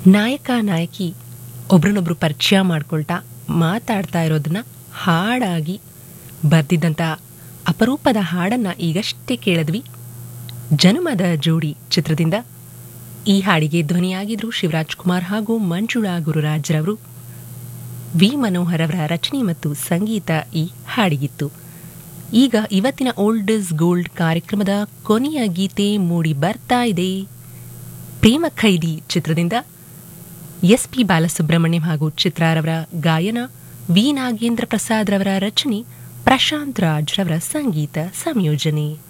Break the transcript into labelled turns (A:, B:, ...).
A: ನಾಯಕ ನಾಯಕಿ ಒಬ್ರನ್ನೊಬ್ರು ಪರಿಚಯ ಮಾಡ್ಕೊಳ್ತಾ ಮಾತಾಡ್ತಾ ಇರೋದನ್ನ ಹಾಡಾಗಿ ಬರ್ದಿದ್ದಂಥ ಅಪರೂಪದ ಹಾಡನ್ನ ಈಗಷ್ಟೇ ಕೇಳಿದ್ವಿ ಜನುಮದ ಜೋಡಿ ಚಿತ್ರದಿಂದ ಈ ಹಾಡಿಗೆ ಧ್ವನಿಯಾಗಿದ್ರು ಶಿವರಾಜ್ ಕುಮಾರ್ ಹಾಗೂ ಮಂಜುಳಾ ಗುರುರಾಜ್ರವರು ವಿ ಮನೋಹರ್ ಅವರ ರಚನೆ ಮತ್ತು ಸಂಗೀತ ಈ ಹಾಡಿಗಿತ್ತು ಈಗ ಇವತ್ತಿನ ಓಲ್ಡ್ ಇಸ್ ಗೋಲ್ಡ್ ಕಾರ್ಯಕ್ರಮದ ಕೊನೆಯ ಗೀತೆ ಮೂಡಿ ಬರ್ತಾ ಇದೆ ಪ್ರೇಮ ಖೈದಿ ಚಿತ್ರದಿಂದ ಎಸ್ ಪಿ ಬಾಲಸುಬ್ರಹ್ಮಣ್ಯಂ ಹಾಗೂ ಚಿತ್ರಾರವರ ಗಾಯನ ವಿ ನಾಗೇಂದ್ರ ಪ್ರಸಾದ್ ರವರ ರಚನೆ ಪ್ರಶಾಂತ್ ರಾಜ್ ರವರ ಸಂಗೀತ ಸಂಯೋಜನೆ